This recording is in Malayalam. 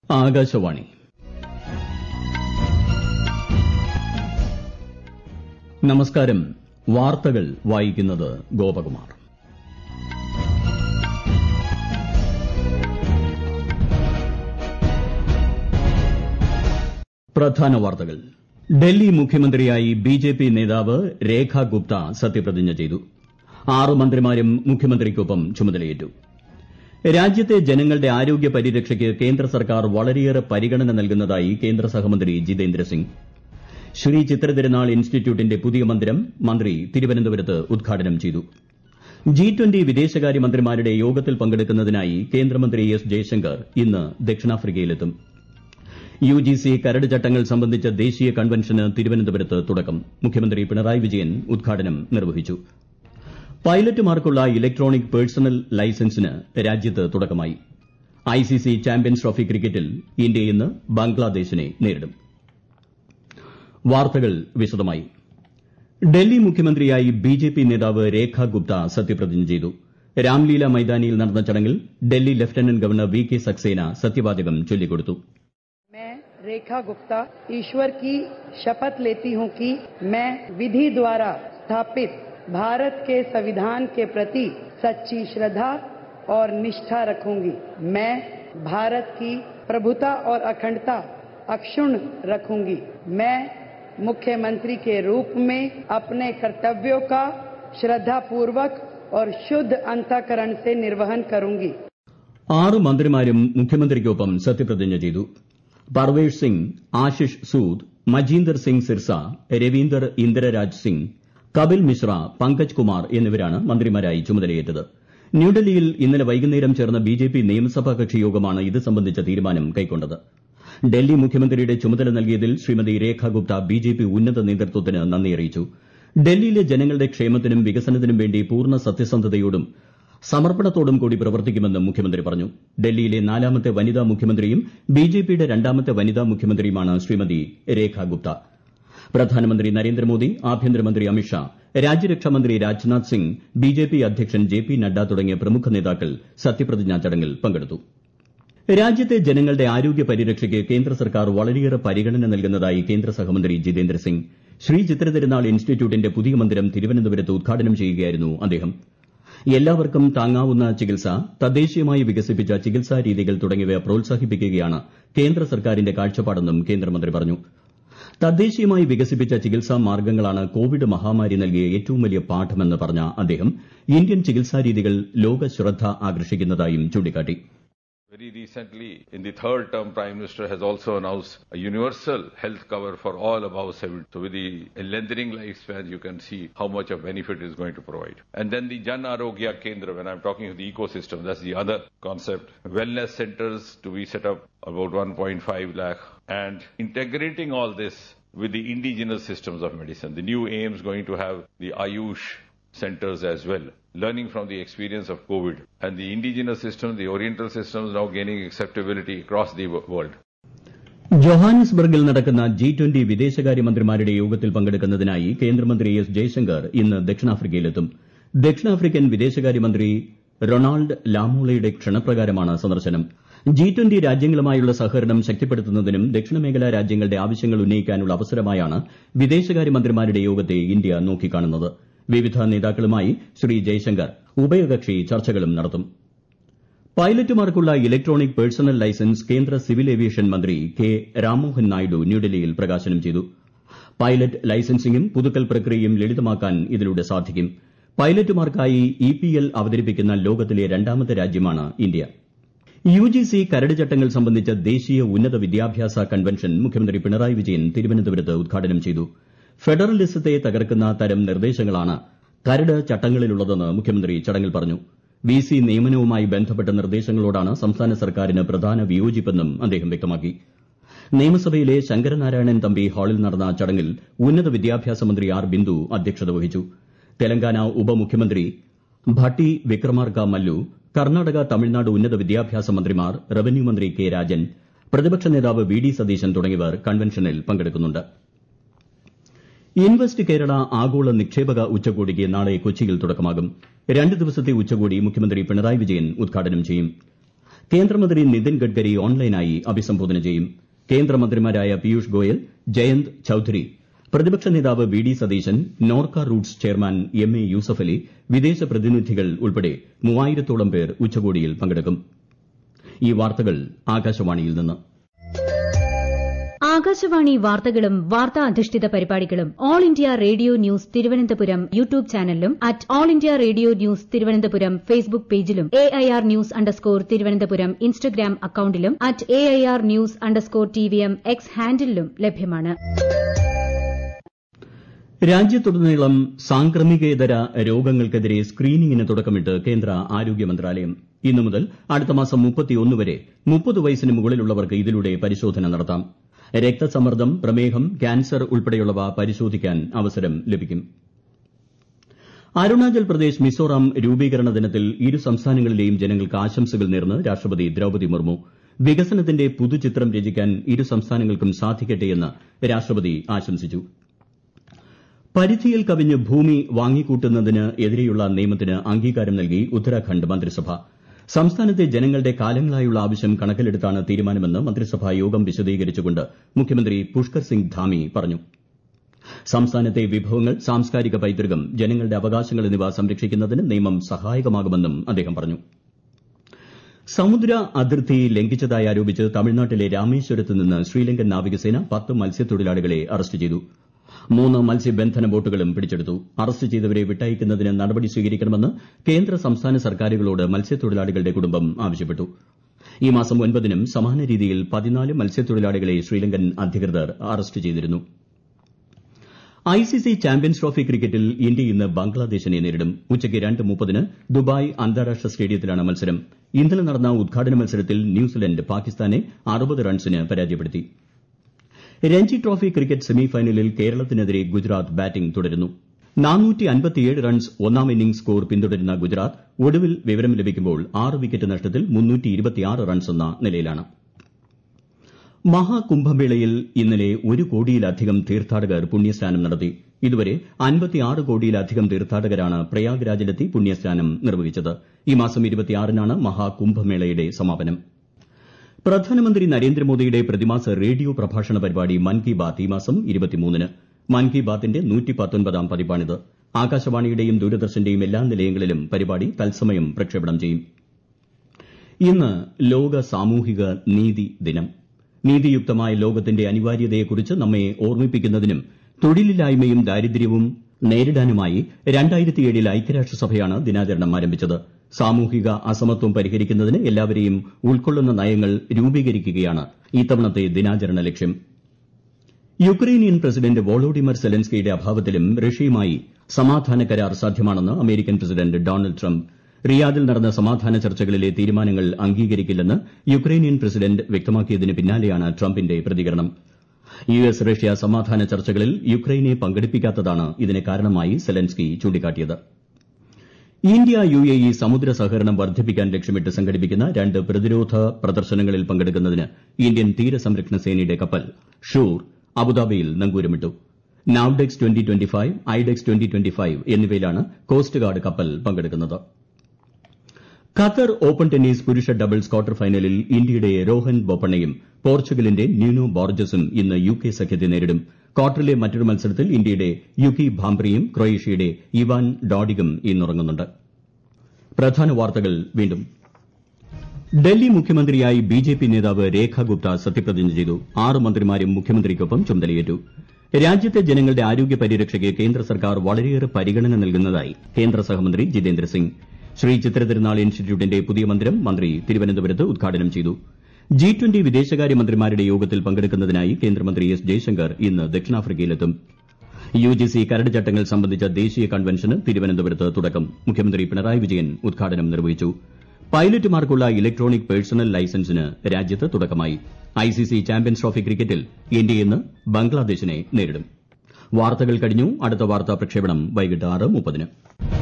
ആകാശവാണി നമസ്കാരം വാർത്തകൾ വായിക്കുന്നത് ഗോപകുമാർ പ്രധാന വാർത്തകൾ ഡൽഹി മുഖ്യമന്ത്രിയായി ബിജെപി നേതാവ് രേഖ ഗുപ്ത സത്യപ്രതിജ്ഞ ചെയ്തു ആറ് മന്ത്രിമാരും മുഖ്യമന്ത്രിക്കൊപ്പം ചുമതലയേറ്റു രാജ്യത്തെ ജനങ്ങളുടെ ആരോഗ്യ പരിരക്ഷയ്ക്ക് കേന്ദ്ര സർക്കാർ വളരെയേറെ പരിഗണന നൽകുന്നതായി കേന്ദ്ര സഹമന്ത്രി ജിതേന്ദ്ര സിംഗ് ശ്രീ ചിത്രതിരുനാൾ ഇൻസ്റ്റിറ്റ്യൂട്ടിന്റെ പുതിയ മന്ദിരം മന്ത്രി തിരുവനന്തപുരത്ത് ഉദ്ഘാടനം ചെയ്തു ജി ട്വന്റി വിദേശകാര്യ മന്ത്രിമാരുടെ യോഗത്തിൽ പങ്കെടുക്കുന്നതിനായി കേന്ദ്രമന്ത്രി എസ് ജയശങ്കർ ഇന്ന് ദക്ഷിണാഫ്രിക്കയിലെത്തും യുജിസി കരട് ചട്ടങ്ങൾ സംബന്ധിച്ച ദേശീയ കൺവെൻഷന് തിരുവനന്തപുരത്ത് തുടക്കം മുഖ്യമന്ത്രി പിണറായി വിജയൻ ഉദ്ഘാടനം നിർവഹിച്ചു പൈലറ്റുമാർക്കുള്ള ഇലക്ട്രോണിക് പേഴ്സണൽ ലൈസൻസിന് രാജ്യത്ത് തുടക്കമായി ഐസിസി ചാമ്പ്യൻസ് ട്രോഫി ക്രിക്കറ്റിൽ ഇന്ത്യ ഇന്ന് ബംഗ്ലാദേശിനെ നേരിടും വാർത്തകൾ വിശദമായി ഡൽഹി മുഖ്യമന്ത്രിയായി ബിജെപി നേതാവ് രേഖ ഗുപ്ത സത്യപ്രതിജ്ഞ ചെയ്തു രാംലീല മൈതാനിയിൽ നടന്ന ചടങ്ങിൽ Delhi lieutenant governor V K Saxena സത്യവാചകം ചൊല്ലിക്കൊടുത്തു मैं रेखा गुप्ता ईश्वर की शपथ लेती हूं कि मैं विधि द्वारा स्थापित भारत के संविधान के प्रति सच्ची श्रद्धा और निष्ठा रखूंगी मैं भारत की प्रभुता और अखंडता अक्षुण्ण रखूंगी मैं मुख्यमंत्री के रूप में अपने कर्तव्यों का श्रद्धापूर्वक और शुद्ध अंतकरण से निर्वहन करूंगी ആറ് മന്ത്രിമാരും മുഖ്യമന്ത്രിക്കൊപ്പം സത്യപ്രതിജ്ഞ ചെയ്തു പർവേഷ് സിംഗ് ആശിഷ് സൂദ് മജീന്ദർ സിംഗ് സിർസ രവീന്ദർ ഇന്ദിരരാജ് സിംഗ് കപിൽ മിശ്ര പങ്കജ് കുമാർ എന്നിവരാണ് മന്ത്രിമാരായി ചുമതലയേറ്റത് ന്യൂഡൽഹിയിൽ ഇന്നലെ വൈകുന്നേരം ചേർന്ന ബിജെപി നിയമസഭാ കക്ഷി യോഗമാണ് ഇത് സംബന്ധിച്ച തീരുമാനം കൈക്കൊണ്ടത് ഡൽഹി മുഖ്യമന്ത്രിയുടെ ചുമതല നൽകിയതിൽ ശ്രീമതി രേഖ ഗുപ്ത ബിജെപി ഉന്നത നേതൃത്വത്തിന് നന്ദി അറിയിച്ചു ഡൽഹിയിലെ ജനങ്ങളുടെ ക്ഷേമത്തിനും വികസനത്തിനും വേണ്ടി പൂർണ്ണ സത്യസന്ധതയോടും സമർപ്പണത്തോടും കൂടി പ്രവർത്തിക്കുമെന്നും മുഖ്യമന്ത്രി പറഞ്ഞു ഡൽഹിയിലെ നാലാമത്തെ വനിതാ മുഖ്യമന്ത്രിയും ബിജെപിയുടെ രണ്ടാമത്തെ വനിതാ മുഖ്യമന്ത്രിയുമാണ് ശ്രീമതി രേഖ ഗുപ്ത പ്രധാനമന്ത്രി നരേന്ദ്രമോദി ആഭ്യന്തരമന്ത്രി അമിത്ഷാ രാജ്യരക്ഷാമന്ത്രി രാജ്നാഥ് സിംഗ് ബിജെപി അധ്യക്ഷൻ ജെ പി നഡ്ഡ തുടങ്ങിയ പ്രമുഖ നേതാക്കൾ സത്യപ്രതിജ്ഞാ ചടങ്ങിൽ പങ്കെടുത്തു രാജ്യത്തെ ജനങ്ങളുടെ ആരോഗ്യ പരിരക്ഷയ്ക്ക് കേന്ദ്ര സർക്കാർ വളരെയേറെ പരിഗണന നൽകുന്നതായി കേന്ദ്ര സഹമന്ത്രി ജിതേന്ദ്ര സിംഗ് ശ്രീ ചിത്രതിരുനാൾ ഇൻസ്റ്റിറ്റ്യൂട്ടിന്റെ പുതിയ മന്ദിരം തിരുവനന്തപുരത്ത് ഉദ്ഘാടനം ചെയ്യുകയായിരുന്നു അദ്ദേഹം എല്ലാവർക്കും താങ്ങാവുന്ന ചികിത്സ തദ്ദേശീയമായി വികസിപ്പിച്ച ചികിത്സാ രീതികൾ തുടങ്ങിയവ പ്രോത്സാഹിപ്പിക്കുകയാണ് കേന്ദ്ര സർക്കാരിന്റെ കാഴ്ചപ്പാടെന്നും കേന്ദ്രമന്ത്രി പറഞ്ഞു തദ്ദേശീയമായി വികസിപ്പിച്ച ചികിത്സാ മാർഗ്ഗങ്ങളാണ് കോവിഡ് മഹാമാരി നൽകിയ ഏറ്റവും വലിയ പാഠമെന്ന് പറഞ്ഞ അദ്ദേഹം ഇന്ത്യൻ ചികിത്സാ രീതികൾ ലോകശ്രദ്ധ ആകർഷിക്കുന്നതായും ചൂണ്ടിക്കാട്ടി Very recently, in the third term, Prime Minister has also announced a universal health cover for all above 70. So with the lengthening lifespan, you can see how much of benefit it is going to provide. And then the Jan Arogya Kendra, when I'm talking of the ecosystem, that's the other concept. Wellness centers to be set up about 1.5 lakh and integrating all this with the indigenous systems of medicine. The new aims going to have the Ayush centers as well, learning from the experience of COVID and the indigenous systems, the oriental systems now gaining acceptability across the wo- world. ജോഹാനിസ്ബർഗിൽ നടക്കുന്ന ജി ട്വന്റി വിദേശകാര്യമന്ത്രിമാരുടെ യോഗത്തിൽ പങ്കെടുക്കുന്നതിനായി കേന്ദ്രമന്ത്രി എസ് ജയശങ്കർ ഇന്ന് ദക്ഷിണാഫ്രിക്കയിലെത്തും ദക്ഷിണാഫ്രിക്കൻ വിദേശകാര്യമന്ത്രി റൊണാൾഡ് ലാമോളയുടെ ക്ഷണപ്രകാരമാണ് സന്ദർശനം ജി ട്വന്റി രാജ്യങ്ങളുമായുള്ള സഹകരണം ശക്തിപ്പെടുത്തുന്നതിനും ദക്ഷിണമേഖലാ രാജ്യങ്ങളുടെ ആവശ്യങ്ങൾ ഉന്നയിക്കാനുള്ള അവസരമായാണ് വിദേശകാര്യമന്ത്രിമാരുടെ യോഗത്തെ ഇന്ത്യ നോക്കിക്കാണുന്നത് വിവിധ നേതാക്കളുമായി ശ്രീ ജയശങ്കർ ഉഭയകക്ഷി ചർച്ചകളും നടത്തും പൈലറ്റുമാർക്കുള്ള ഇലക്ട്രോണിക് പേഴ്സണൽ ലൈസൻസ് കേന്ദ്ര സിവിൽ ഏവിയേഷൻ മന്ത്രി കെ രാംമോഹൻ നായിഡു ന്യൂഡൽഹിയിൽ പ്രകാശനം ചെയ്തു പൈലറ്റ് ലൈസൻസിംഗും പുതുക്കൽ പ്രക്രിയയും ലളിതമാക്കാൻ ഇതിലൂടെ സാധിക്കും പൈലറ്റുമാർക്കായി ഇ പി എൽ അവതരിപ്പിക്കുന്ന ലോകത്തിലെ രണ്ടാമത്തെ രാജ്യമാണ് ഇന്ത്യ യുജിസി കരട് ചട്ടങ്ങൾ സംബന്ധിച്ച ദേശീയ ഉന്നത വിദ്യാഭ്യാസ കൺവെൻഷൻ മുഖ്യമന്ത്രി പിണറായി വിജയൻ തിരുവനന്തപുരത്ത് ഉദ്ഘാടനം ചെയ്തു ഫെഡറലിസത്തെ തകർക്കുന്ന തരം നിർദ്ദേശങ്ങളാണ് കരട് ചട്ടങ്ങളിലുള്ളതെന്ന് മുഖ്യമന്ത്രി ചടങ്ങിൽ പറഞ്ഞു വി സി നിയമനവുമായി ബന്ധപ്പെട്ട നിർദ്ദേശങ്ങളോടാണ് സംസ്ഥാന സർക്കാരിന് പ്രധാന വിയോജിപ്പെന്നും അദ്ദേഹം വ്യക്തമാക്കി നിയമസഭയിലെ ശങ്കരനാരായണൻ തമ്പി ഹാളിൽ നടന്ന ചടങ്ങിൽ ഉന്നത വിദ്യാഭ്യാസ മന്ത്രി ആർ ബിന്ദു അധ്യക്ഷത വഹിച്ചു തെലങ്കാന ഉപമുഖ്യമന്ത്രി ഭട്ടി വിക്രമാർക മല്ലു കർണാടക തമിഴ്നാട് ഉന്നത വിദ്യാഭ്യാസ മന്ത്രിമാർ റവന്യൂ മന്ത്രി കെ രാജൻ പ്രതിപക്ഷ നേതാവ് വി ഡി സതീശൻ തുടങ്ങിയവർ കൺവെൻഷനിൽ പങ്കെടുക്കുന്നുണ്ട് ഇൻവെസ്റ്റ് കേരള ആഗോള നിക്ഷേപക ഉച്ചകോടിക്ക് നാളെ കൊച്ചിയിൽ തുടക്കമാകും രണ്ട് ദിവസത്തെ ഉച്ചകോടി മുഖ്യമന്ത്രി പിണറായി വിജയൻ ഉദ്ഘാടനം ചെയ്യും കേന്ദ്രമന്ത്രി നിതിൻ ഗഡ്കരി ഓൺലൈനായി അഭിസംബോധന ചെയ്യും കേന്ദ്രമന്ത്രിമാരായ പീയൂഷ് ഗോയൽ ജയന്ത് ചൌധരി പ്രതിപക്ഷ നേതാവ് V D Satheesan Norka roots chairman M A Yusuffali വിദേശ പ്രതിനിധികൾ ഉൾപ്പെടെ മൂവായിരത്തോളം പേർ ഉച്ചകോടിയിൽ പങ്കെടുക്കും ഈ വാർത്തകൾ ആകാശവാണിയിൽ നിന്ന് ആകാശവാണി വാർത്തകളും വാർത്താ അധിഷ്ഠിത പരിപാടികളും All India Radio news Thiruvananthapuram YouTube ചാനലിലും at All India Radio news Thiruvananthapuram Facebook പേജിലും A I R news underscore Thiruvananthapuram Instagram അക്കൌണ്ടിലും at A I R news underscore T V M X ഹാൻഡിലും ലഭ്യമാണ് രാജ്യത്തുടനീളം സാംക്രമികേതര രോഗങ്ങൾക്കെതിരെ സ്ക്രീനിംഗിന് തുടക്കമിട്ട് കേന്ദ്ര ആരോഗ്യ മന്ത്രാലയം ഇന്നു മുതൽ അടുത്ത മാസം വരെ മുപ്പത് വയസ്സിന് മുകളിലുള്ളവർക്ക് ഇതിലൂടെ പരിശോധന നടത്താം രക്തസമ്മർദ്ദം പ്രമേഹം ക്യാൻസർ ഉൾപ്പെടെയുള്ളവ പരിശോധിക്കാൻ അവസരം ലഭിക്കും അരുണാചൽ പ്രദേശ് മിസോറാം രൂപീകരണ ദിനത്തിൽ ഇരു സംസ്ഥാനങ്ങളിലെയും ജനങ്ങൾക്ക് ആശംസകൾ നേർന്ന് രാഷ്ട്രപതി ദ്രൌപദി മുർമു വികസനത്തിന്റെ പുതുചിത്രം രചിക്കാൻ ഇരു സംസ്ഥാനങ്ങൾക്കും സാധിക്കട്ടെയെന്ന് രാഷ്ട്രപതി ആശംസിച്ചു പരിധിയിൽ കവിഞ്ഞ് ഭൂമി വാങ്ങിക്കൂട്ടുന്നതിന് എതിരെയുള്ള നിയമത്തിന് അംഗീകാരം നൽകി ഉത്തരാഖണ്ഡ് മന്ത്രിസഭ സംസ്ഥാനത്തെ ജനങ്ങളുടെ കാലങ്ങളായുള്ള ആവശ്യം കണക്കിലെടുത്താണ് തീരുമാനമെന്ന് മന്ത്രിസഭാ യോഗം വിശദീകരിച്ചുകൊണ്ട് മുഖ്യമന്ത്രി പുഷ്കർ സിംഗ് ധാമി പറഞ്ഞു സംസ്ഥാനത്തെ വിഭവങ്ങൾ സാംസ്കാരിക പൈതൃകം ജനങ്ങളുടെ അവകാശങ്ങൾ എന്നിവ സംരക്ഷിക്കുന്നതിന് നിയമം സഹായകമാകുമെന്നും അദ്ദേഹം പറഞ്ഞു സമുദ്ര അതിർത്തി ലംഘിച്ചതായി ആരോപിച്ച് തമിഴ്നാട്ടിലെ രാമേശ്വരത്ത് നിന്ന് ശ്രീലങ്കൻ നാവികസേന പത്ത് മത്സ്യത്തൊഴിലാളികളെ അറസ്റ്റ് ചെയ്തു മൂന്ന് മത്സ്യബന്ധന ബോട്ടുകളും പിടിച്ചെടുത്തു അറസ്റ്റ് ചെയ്തവരെ വിട്ടയക്കുന്നതിന് നടപടി സ്വീകരിക്കണമെന്ന് കേന്ദ്ര സംസ്ഥാന സർക്കാരുകളോട് മത്സ്യത്തൊഴിലാളികളുടെ കുടുംബം ആവശ്യപ്പെട്ടു ഈ മാസം ഒൻപതിനും സമാന രീതിയിൽ പതിനാല് മത്സ്യത്തൊഴിലാളികളെ ശ്രീലങ്കൻ അധികൃതർ അറസ്റ്റ് ചെയ്തിരുന്നു ഐസിസി ചാമ്പ്യൻസ് ട്രോഫി ക്രിക്കറ്റിൽ ഇന്ത്യ ഇന്ന് ബംഗ്ലാദേശിനെ നേരിടും ഉച്ചയ്ക്ക് രണ്ട് മുപ്പതിന് ദുബായ് അന്താരാഷ്ട്ര സ്റ്റേഡിയത്തിലാണ് മത്സരം ഇന്നലെ നടന്ന ഉദ്ഘാടന മത്സരത്തിൽ ന്യൂസിലന്റ് പാകിസ്ഥാനെ അറുപത് റൺസിന് പരാജയപ്പെടുത്തി രഞ്ജി ട്രോഫി ക്രിക്കറ്റ് സെമി ഫൈനലിൽ കേരളത്തിനെതിരെ ഗുജറാത്ത് ബാറ്റിംഗ് തുടരുന്നു റൺസ് ഒന്നാം ഇന്നിംഗ്സ് സ്കോർ പിന്തുടരുന്ന ഗുജറാത്ത് ഒടുവിൽ വിവരം ലഭിക്കുമ്പോൾ ആറ് വിക്കറ്റ് നഷ്ടത്തിൽ റൺസ് എന്ന നിലയിലാണ് മഹാകുംഭമേളയിൽ ഇന്നലെ ഒരു കോടിയിലധികം തീർത്ഥാടകർ പുണ്യസ്നാനം നടത്തി ഇതുവരെ അൻപത്തിയാറ് കോടിയിലധികം തീർത്ഥാടകരാണ് പ്രയാഗ്രാജിലെത്തി പുണ്യസ്നാനം നിർവഹിച്ചത് ഈ മാസം ഇരുപത്തിയാറിനാണ് മഹാകുംഭമേളയുടെ സമാപനം പ്രധാനമന്ത്രി നരേന്ദ്രമോദിയുടെ പ്രതിമാസ റേഡിയോ പ്രഭാഷണ പരിപാടി മൻ കി ബാത്ത് ഈ മാസം ഇരുപത്തിമൂന്നിന് മൻ കി ബാത്തിന്റെ നൂറ്റിപ്പത്തൊൻപതാം പതിപ്പാണിത് ആകാശവാണിയുടെയും ദൂരദർശന്റെയും എല്ലാ നിലയങ്ങളിലും പരിപാടി തത്സമയം പ്രക്ഷേപണം ചെയ്യും ഇന്ന് ലോക സാമൂഹിക നീതി ദിനം നീതിയുക്തമായ ലോകത്തിന്റെ അനിവാര്യതയെക്കുറിച്ച് നമ്മെ ഓർമ്മിപ്പിക്കുന്നതിനും തൊഴിലില്ലായ്മയും ദാരിദ്ര്യവും നേരിടാനുമായി രണ്ടായിരത്തിയേഴിൽ ഐക്യരാഷ്ട്രസഭയാണ് ദിനാചരണം ആരംഭിച്ചത് സാമൂഹിക അസമത്വം പരിഹരിക്കുന്നതിന് എല്ലാവരെയും ഉൾക്കൊള്ളുന്ന നയങ്ങൾ രൂപീകരിക്കുകയാണ് ഇത്തവണത്തെ ദിനാചരണ ലക്ഷ്യം യുക്രൈനിയൻ പ്രസിഡന്റ് വോളോഡിമർ സെലൻസ്കിയുടെ അഭാവത്തിലും റഷ്യയുമായി സമാധാന കരാർ സാധ്യമാണെന്ന് അമേരിക്കൻ പ്രസിഡന്റ് ഡൊണാൾഡ് ട്രംപ് റിയാദിൽ നടന്ന സമാധാന ചർച്ചകളിലെ തീരുമാനങ്ങൾ അംഗീകരിക്കില്ലെന്ന് യുക്രൈനിയൻ പ്രസിഡന്റ് വ്യക്തമാക്കിയതിന് പിന്നാലെയാണ് ട്രംപിന്റെ പ്രതികരണം യു എസ് റഷ്യ സമാധാന ചർച്ചകളിൽ യുക്രൈനെ പങ്കെടുപ്പിക്കാത്തതാണ് ഇതിന് കാരണമായി സെലൻസ്കി ചൂണ്ടിക്കാട്ടിയത് ഇന്ത്യ യു എ ഇ സമുദ്ര സഹകരണം വർദ്ധിപ്പിക്കാൻ ലക്ഷ്യമിട്ട് സംഘടിപ്പിക്കുന്ന രണ്ട് പ്രതിരോധ പ്രദർശനങ്ങളിൽ പങ്കെടുക്കുന്നതിന് ഇന്ത്യൻ തീരസംരക്ഷണ സേനയുടെ കപ്പൽ ഷൂർ അബുദാബിയിൽ നങ്കൂരമിട്ടു നാവ്ഡെക്സ് ഐഡെക്സ് എന്നിവയിലാണ് കോസ്റ്റ് ഗാർഡ് കപ്പൽ പങ്കെടുക്കുന്നത് ഖത്തർ ഓപ്പൺ ടെന്നീസ് പുരുഷ ഡബിൾസ് ക്വാർട്ടർ ഫൈനലിൽ ഇന്ത്യയുടെ രോഹൻ ബൊപ്പണ്ണയും പോർച്ചുഗലിന്റെ ന്യൂനോ ബോർജസും ഇന്ന് യു കെ സഖ്യത്തെ നേരിടും ക്വാർട്ടറിലെ മറ്റൊരു മത്സരത്തിൽ ഇന്ത്യയുടെ യുകി ഭാംബ്രിയും ക്രൊയേഷ്യയുടെ ഇവാൻ ഡോഡിഗും ഇന്നിറങ്ങുന്നുണ്ട് പ്രധാന വാർത്തകൾ വീണ്ടും ഡൽഹി മുഖ്യമന്ത്രിയായി ബി ജെ പി നേതാവ് രേഖ ഗുപ്ത സത്യപ്രതിജ്ഞ ചെയ്തു ആറ് മന്ത്രിമാരും മുഖ്യമന്ത്രിക്കൊപ്പം ചുമതലയേറ്റു രാജ്യത്തെ ജനങ്ങളുടെ ആരോഗ്യ പരിരക്ഷയ്ക്ക് കേന്ദ്ര സർക്കാർ വളരെയേറെ പരിഗണന നൽകുന്നതായി കേന്ദ്ര സഹമന്ത്രി ജിതേന്ദ്ര സിംഗ് ശ്രീ ചിത്ര തിരുനാൾ ഇൻസ്റ്റിറ്റ്യൂട്ടിന്റെ പുതിയ മന്ദിരം മന്ത്രി തിരുവനന്തപുരത്ത് ഉദ്ഘാടനം ചെയ്തു ജി ട്വന്റി വിദേശകാര്യ മന്ത്രിമാരുടെ യോഗത്തിൽ പങ്കെടുക്കുന്നതിനായി കേന്ദ്രമന്ത്രി എസ് ജയശങ്കർ ഇന്ന് ദക്ഷിണാഫ്രിക്കയിലെത്തും യുജിസി കരട് ചട്ടങ്ങൾ സംബന്ധിച്ച ദേശീയ കൺവെൻഷന് തിരുവനന്തപുരത്ത് തുടക്കം മുഖ്യമന്ത്രി പിണറായി വിജയൻ ഉദ്ഘാടനം നിർവഹിച്ചു പൈലറ്റുമാർക്കുള്ള ഇലക്ട്രോണിക് പേഴ്സണൽ ലൈസൻസിന് രാജ്യത്ത് തുടക്കമായി ഐസിസി ചാമ്പ്യൻസ് ട്രോഫി ക്രിക്കറ്റിൽ ഇന്ത്യ ഇന്ന് ബംഗ്ലാദേശിനെ നേരിടും വാർത്തകൾ കഴിഞ്ഞു അടുത്ത വാർത്താ പ്രക്ഷേപണം വൈകിട്ട് ആറ് മുപ്പതിന്